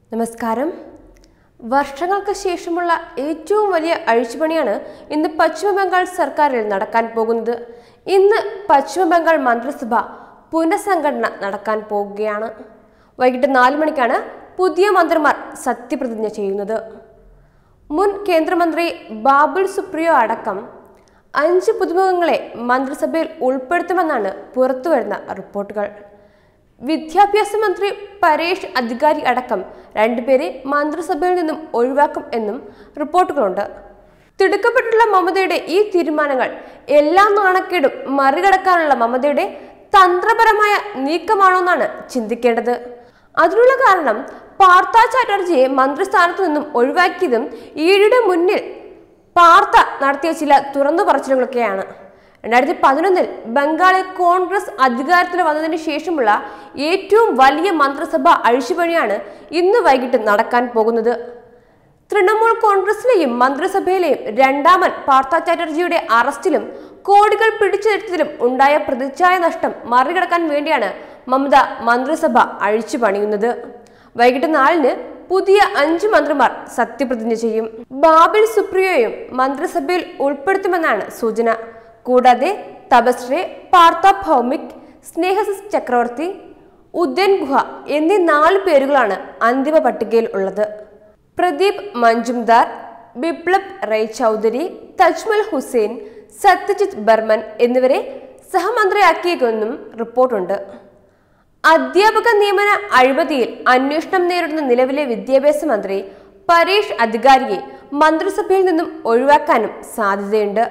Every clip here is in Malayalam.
നമസ്കാരം വർഷങ്ങൾക്ക് ശേഷമുള്ള ഏറ്റവും വലിയ അഴിച്ചുപണിയാണ് ഇന്ന് പശ്ചിമ ബംഗാൾ സർക്കാരിൽ നടക്കാൻ പോകുന്നത് ഇന്ന് പശ്ചിമ ബംഗാൾ മന്ത്രിസഭ പുനഃസംഘടന നടക്കാൻ പോകുകയാണ് വൈകിട്ട് നാല് മണിക്കാണ് പുതിയ മന്ത്രിമാർ സത്യപ്രതിജ്ഞ ചെയ്യുന്നത് മുൻ കേന്ദ്രമന്ത്രി ബാബുൽ സുപ്രിയോ അടക്കം അഞ്ച് പുതുമുഖങ്ങളെ മന്ത്രിസഭയിൽ ഉൾപ്പെടുത്തുമെന്നാണ് പുറത്തുവരുന്ന റിപ്പോർട്ടുകൾ വിദ്യാഭ്യാസ മന്ത്രി പരേഷ് അധികാരി അടക്കം രണ്ടുപേരെ മന്ത്രിസഭയിൽ നിന്നും ഒഴിവാക്കും എന്നും റിപ്പോർട്ടുകളുണ്ട് തിടുക്കപ്പെട്ടുള്ള മമതയുടെ ഈ തീരുമാനങ്ങൾ എല്ലാ നാണക്കേടും മറികടക്കാനുള്ള മമതയുടെ തന്ത്രപരമായ നീക്കമാണോന്നാണ് ചിന്തിക്കേണ്ടത് അതിനുള്ള കാരണം പാർത്ഥ ചാറ്റർജിയെ മന്ത്രിസ്ഥാനത്തു നിന്നും ഒഴിവാക്കിയതും ഈയുടെ മുന്നിൽ പാർത്ത നടത്തിയ ചില തുറന്നു പറച്ചിലുകളൊക്കെയാണ് രണ്ടായിരത്തി പതിനൊന്നിൽ ബംഗാളിൽ കോൺഗ്രസ് അധികാരത്തിൽ വന്നതിന് ശേഷമുള്ള ഏറ്റവും വലിയ മന്ത്രിസഭ അഴിച്ചുപണിയാണ് ഇന്ന് വൈകിട്ട് നടക്കാൻ പോകുന്നത് തൃണമൂൽ കോൺഗ്രസിലെയും മന്ത്രിസഭയിലെയും രണ്ടാമൻ പാർത്ഥ ചാറ്റർജിയുടെ അറസ്റ്റിലും കോടികൾ പിടിച്ചെടുത്തതിലും ഉണ്ടായ പ്രതിച്ഛായ നഷ്ടം മറികടക്കാൻ വേണ്ടിയാണ് മമത മന്ത്രിസഭ അഴിച്ചു പണിയുന്നത് വൈകിട്ട് നാലിന് പുതിയ അഞ്ച് മന്ത്രിമാർ സത്യപ്രതിജ്ഞ ചെയ്യും ബാബിൽ സുപ്രിയോയും മന്ത്രിസഭയിൽ ഉൾപ്പെടുത്തുമെന്നാണ് സൂചന കൂടാതെ തപശ്രീ പാർത്ഥ ഭൗമിക് സ്നേഹസിസ് ചക്രവർത്തി ഉദ്യൻ ഗുഹ എന്നീ നാല് പേരുകളാണ് അന്തിമ പട്ടികയിൽ ഉള്ളത് പ്രദീപ് മഞ്ജുംദാർ ബിപ്ലബ് റൈ ചൗധരി തജ്മൽ ഹുസൈൻ സത്യജിത് ബർമൻ എന്നിവരെ സഹമന്ത്രിയാക്കിയേക്കുമെന്നും റിപ്പോർട്ടുണ്ട് അധ്യാപക നിയമന അഴിമതിയിൽ അന്വേഷണം നേരിടുന്ന നിലവിലെ വിദ്യാഭ്യാസ മന്ത്രി പരേഷ് അധികാരിയെ മന്ത്രിസഭയിൽ നിന്നും ഒഴിവാക്കാനും സാധ്യതയുണ്ട്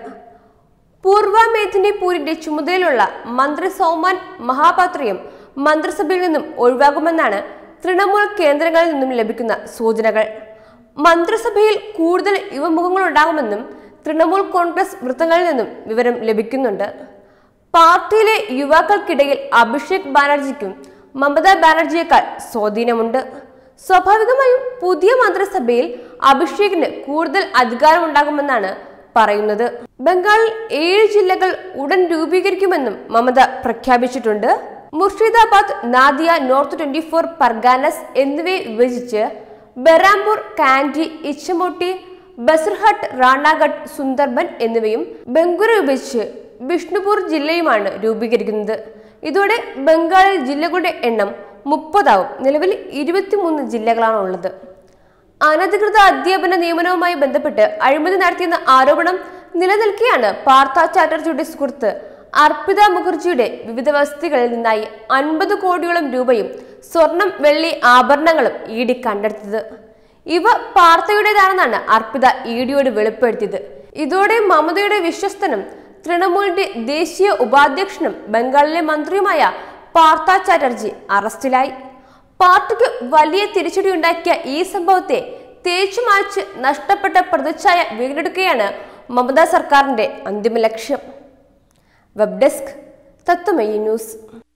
പൂർവ മേദിനിപൂരിന്റെ ചുമതലയുള്ള മന്ത്രി സൗമാൻ മഹാപാത്രയും മന്ത്രിസഭയിൽ നിന്നും ഒഴിവാകുമെന്നാണ് തൃണമൂൽ കേന്ദ്രങ്ങളിൽ നിന്നും ലഭിക്കുന്ന സൂചനകൾ മന്ത്രിസഭയിൽ കൂടുതൽ യുവമുഖങ്ങൾ ഉണ്ടാകുമെന്നും തൃണമൂൽ കോൺഗ്രസ് വൃത്തങ്ങളിൽ നിന്നും വിവരം ലഭിക്കുന്നുണ്ട് പാർട്ടിയിലെ യുവാക്കൾക്കിടയിൽ അഭിഷേക് ബാനർജിക്കും മമതാ ബാനർജിയേക്കാൾ സ്വാധീനമുണ്ട് സ്വാഭാവികമായും പുതിയ മന്ത്രിസഭയിൽ അഭിഷേകിന് കൂടുതൽ അധികാരമുണ്ടാകുമെന്നാണ് പറയുന്നത് ബംഗാളിൽ ഏഴ് ജില്ലകൾ ഉടൻ രൂപീകരിക്കുമെന്നും മമത പ്രഖ്യാപിച്ചിട്ടുണ്ട് Murshidabad Nadia north twenty four Parganas എന്നിവയെ വിഭജിച്ച് ബെറാംപൂർ കാൻഡി ഇച്ചമോട്ടി ബസർഹട്ട് റാണാഗഡ് സുന്ദർബൻ എന്നിവയും ബംഗുരു വിഭജിച്ച് ബിഷ്ണുപൂർ ജില്ലയുമാണ് രൂപീകരിക്കുന്നത് ഇതോടെ ബംഗാളിൽ ജില്ലകളുടെ എണ്ണം മുപ്പതാവും നിലവിൽ ഇരുപത്തിമൂന്ന് ജില്ലകളാണ് ഉള്ളത് അനധികൃത അധ്യാപന നിയമനവുമായി ബന്ധപ്പെട്ട് അഴിമതി നടത്തിയെന്ന ആരോപണം നിലനിൽക്കെയാണ് പാർത്ഥ ചാറ്റർജിയുടെ സുഹൃത്ത് അർപ്പിത മുഖർജിയുടെ വിവിധ വസതികളിൽ നിന്നായി അൻപത് കോടിയോളം രൂപയും സ്വർണം വെള്ളി ആഭരണങ്ങളും ഇ ഡി കണ്ടെടുത്തത് ഇവ പാർത്ഥയുടേതാണെന്നാണ് അർപ്പിത ഇ ഡിയോട് വെളിപ്പെടുത്തിയത് ഇതോടെ മമതയുടെ വിശ്വസ്തനും തൃണമൂലിന്റെ ദേശീയ ഉപാധ്യക്ഷനും ബംഗാളിലെ മന്ത്രിയുമായ പാർത്ഥ ചാറ്റർജി അറസ്റ്റിലായി പാർട്ടിക്ക് വലിയ തിരിച്ചടി ഉണ്ടാക്കിയ ഈ സംഭവത്തെ തേച്ചു മാച്ച് നഷ്ടപ്പെട്ട പ്രതിച്ഛായ വീണ്ടെടുക്കുകയാണ് മമതാ സർക്കാരിന്റെ അന്തിമ ലക്ഷ്യം വെബ് ഡെസ്ക് തത്വമയി ന്യൂസ്